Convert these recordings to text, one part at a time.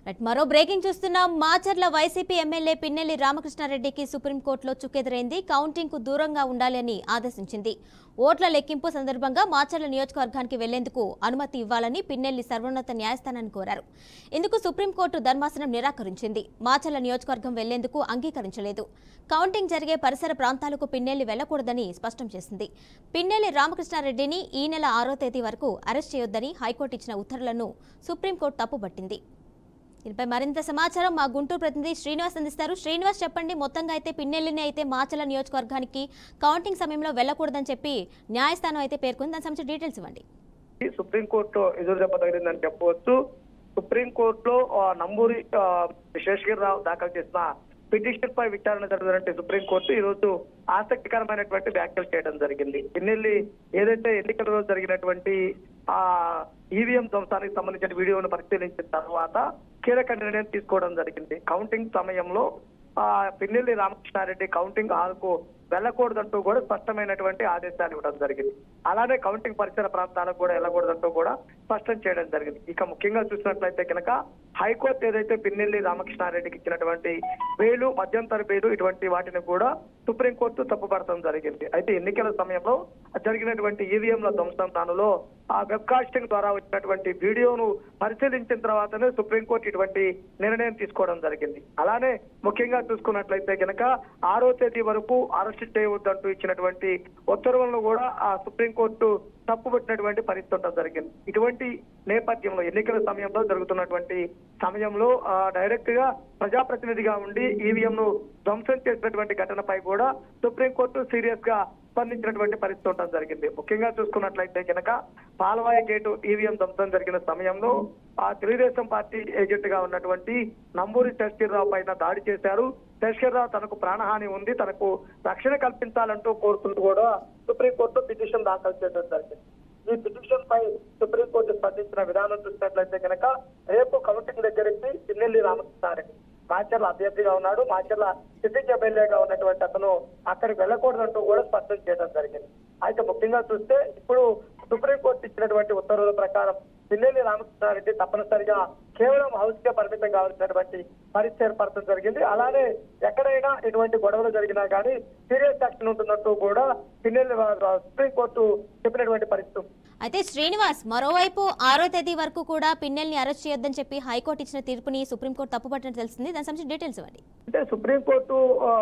Right మరో breaking చూస్తున్నాం Macherla YCP MLA Pinnelli రామకృష్ణారెడ్డికి సుప్రీంకోర్టులో చుక్కెదురైంది కౌంటింగ్ కు దూరంగా ఉండాలని ఆదేశించింది ఓట్ల లెక్కింపు సందర్భంగా మాచర్ల నియోజకవర్గానికి వెళ్లేందుకు అనుమతి ఇవ్వాలని పిన్నెల్లి సర్వోన్నత న్యాయస్థానాన్ని కోరారు ఇందుకు సుప్రీంకోర్టు ధర్మాసనం నిరాకరించింది మాచర్ల నియోజకవర్గం వెళ్లేందుకు అంగీకరించలేదు కౌంటింగ్ జరిగే పరిసర ప్రాంతాలకు పిన్నెల్లి వెళ్లకూడదని స్పష్టం చేసింది పిన్నెల్లి రామకృష్ణారెడ్డిని ఈ నెల ఆరో తేదీ వరకు అరెస్ట్ చేయొద్దని హైకోర్టు ఇచ్చిన ఉత్తర్వులను సుప్రీంకోర్టు తప్పుపట్టింది దీనిపై మరింత సమాచారం మా గుంటూరు ప్రతినిధి శ్రీనివాస్ అందిస్తారు శ్రీనివాస్ చెప్పండి మొత్తంగా అయితే పిన్నెల్లిని అయితే మాచల నియోజకవర్గానికి కౌంటింగ్ సమయంలో వెళ్ళకూడదని చెప్పి న్యాయస్థానం అయితే పేర్కొంది దానికి సంబంధించిన డీటెయిల్స్ ఇవ్వండి సుప్రీంకోర్టు ఎదురు దెబ్బ తగిలిందని చెప్పవచ్చు సుప్రీంకోర్టులో ఆ, నంబూరి ఆ, శేషగిరి రావు దాఖలు చేసిన పిటిషన్ పై విచారణ జరిగినటువంటి సుప్రీంకోర్టు ఈ రోజు ఆసక్తికరమైనటువంటి వ్యాఖ్యలు చేయడం జరిగింది పిన్నెల్లి ఏదైతే ఎన్నికల రోజు జరిగినటువంటి ఆ ఈవీఎం ధ్వంసానికి సంబంధించిన వీడియోను పరిశీలించిన తర్వాత కీలక నిర్ణయం తీసుకోవడం జరిగింది కౌంటింగ్ సమయంలో ఆ పిన్నెల్లి రామకృష్ణారెడ్డి కౌంటింగ్ హాల్ కు వెళ్ళకూడదంటూ కూడా స్పష్టమైనటువంటి ఆదేశాలు ఇవ్వడం జరిగింది అలానే కౌంటింగ్ పరిసర ప్రాంతాలకు కూడా వెళ్ళకూడదంటూ కూడా స్పష్టం చేయడం జరిగింది ఇక ముఖ్యంగా చూసినట్లయితే కనుక హైకోర్టు ఏదైతే పిన్నెల్లి రామకృష్ణారెడ్డికి ఇచ్చినటువంటి బెయిలు మధ్యంతర బెయిలు ఇటువంటి వాటిని కూడా సుప్రీంకోర్టు తప్పుపడటం జరిగింది అయితే ఎన్నికల సమయంలో జరిగినటువంటి ఈవీఎంల ధ్వంసం దానిలో ఆ వెబ్ కాస్టింగ్ ద్వారా వచ్చినటువంటి వీడియోను పరిశీలించిన తర్వాతనే సుప్రీంకోర్టు ఇటువంటి నిర్ణయం తీసుకోవడం జరిగింది అలానే ముఖ్యంగా చూసుకున్నట్లయితే కనుక ఆరో తేదీ వరకు అరెస్ట్ చేయవద్దంటూ ఇచ్చినటువంటి ఉత్తర్వులను కూడా ఆ సుప్రీంకోర్టు తప్పుపట్టినటువంటి పరిస్థితి ఉండడం జరిగింది ఇటువంటి నేపథ్యంలో ఎన్నికల సమయంలో జరుగుతున్నటువంటి సమయంలో ఆ, డైరెక్ట్ గా ప్రజాప్రతినిధిగా ఉండి ఈవీఎం ను ధ్వంసం చేసినటువంటి ఘటనపై కూడా సుప్రీంకోర్టు సీరియస్ గా స్పందించినటువంటి పరిస్థితి ఉండడం జరిగింది ముఖ్యంగా చూసుకున్నట్లయితే కనుక పాలవాయ గేటు ఈవీఎం ధ్వంసం జరిగిన సమయంలో ఆ తెలుగుదేశం పార్టీ ఏజెంట్ గా ఉన్నటువంటి నంబూరి శశిరావు పైన దాడి చేశారు శశిరావు తనకు ప్రాణహాని ఉంది తనకు రక్షణ కల్పించాలంటూ కోరుకుంటూ కూడా సుప్రీంకోర్టు పిటిషన్ దాఖలు చేయడం జరిగింది ఈ పిటిషన్ పై సుప్రీంకోర్టు స్పందించిన విధానం చూసినట్లయితే కనుక రేపు కమిటీకి దగ్గరికి పిన్నెల్లి రామకృష్ణారెడ్డి మాచర్ల అభ్యర్థిగా ఉన్నాడు మాచర్ల సిట్టింగ్ ఎమ్మెల్యేగా ఉన్నటువంటి అతను అక్కడికి వెళ్ళకూడదంటూ కూడా స్పష్టం చేయడం జరిగింది అయితే ముఖ్యంగా చూస్తే ఇప్పుడు సుప్రీంకోర్టు ఇచ్చినటువంటి ఉత్తర్వుల ప్రకారం పిన్నెల్లి రామకృష్ణారెడ్డి తప్పనిసరిగా కేవలం హౌస్ కే పరిమితం కావాల్సినటువంటి పరిస్థితి ఏర్పడటం జరిగింది అలానే ఎక్కడైనా ఎటువంటి గొడవలు జరిగినా కానీ సీరియస్ యాక్షన్ ఉంటున్నట్టు కూడా పిన్నెల్లి సుప్రీంకోర్టు చెప్పినటువంటి పరిస్థితి ఉంది. అయితే శ్రీనివాస్ మరోవైపు ఆరో తేదీ వరకు కూడా పిన్నెల్ని అరెస్ట్ చేయొద్దని చెప్పి హైకోర్టు ఇచ్చిన తీర్పుని సుప్రీంకోర్టు తప్పుపట్టినట్టు తెలిసింది దానికి సంబంధించిన డీటెయిల్స్ ఇవ్వండి అంటే సుప్రీంకోర్టు ఆ,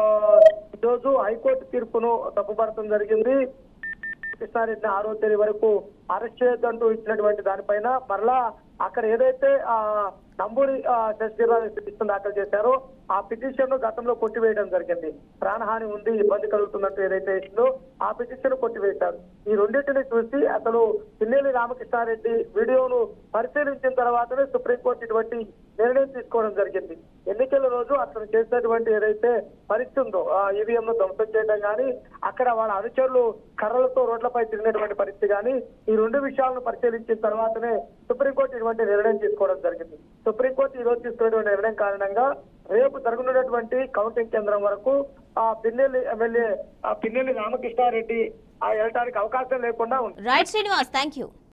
ఈరోజు హైకోర్టు తీర్పును తప్పుపడటం జరిగింది కృష్ణారెడ్డిని ఆరో తేదీ వరకు అరెస్ట్ చేయొద్దంటూ ఇచ్చినటువంటి దానిపైన మరలా అక్కడ ఏదైతే ఆ నంబూరి శశిరావు పిటిషన్ దాఖలు చేశారో ఆ పిటిషన్ ను గతంలో కొట్టివేయడం జరిగింది ప్రాణహాని ఉంది ఇబ్బంది కలుగుతున్నట్టు ఏదైతే ఇస్తుందో ఆ పిటిషన్ కొట్టివేశారు ఈ రెండింటిని చూసి అసలు పిన్నెల్లి రామకృష్ణారెడ్డి వీడియోను పరిశీలించిన తర్వాతనే సుప్రీంకోర్టు ఇటువంటి నిర్ణయం తీసుకోవడం జరిగింది ఎన్నికల రోజు అతను చేసినటువంటి ఏదైతే పరిస్థితి ఉందో ఆ ఈవీఎం ను ధ్వంసం చేయడం కానీ అక్కడ వాళ్ళ అనుచరులు కర్రలతో రోడ్లపై తిరిగినటువంటి పరిస్థితి కానీ ఈ రెండు విషయాలను పరిశీలించిన తర్వాతనే సుప్రీంకోర్టు ఇటువంటి నిర్ణయం తీసుకోవడం జరిగింది సుప్రీంకోర్టు ఈ రోజు తీసుకున్నటువంటి నిర్ణయం కారణంగా రేపు జరగనున్నటువంటి కౌంటింగ్ కేంద్రం వరకు ఆ పిన్నెల్లి ఎమ్మెల్యే ఆ పిన్నెల్లి రామకృష్ణారెడ్డి ఆ వెళ్ళడానికి అవకాశం లేకుండా ఉంది రైట్ శ్రీనివాస్ థ్యాంక్ యూ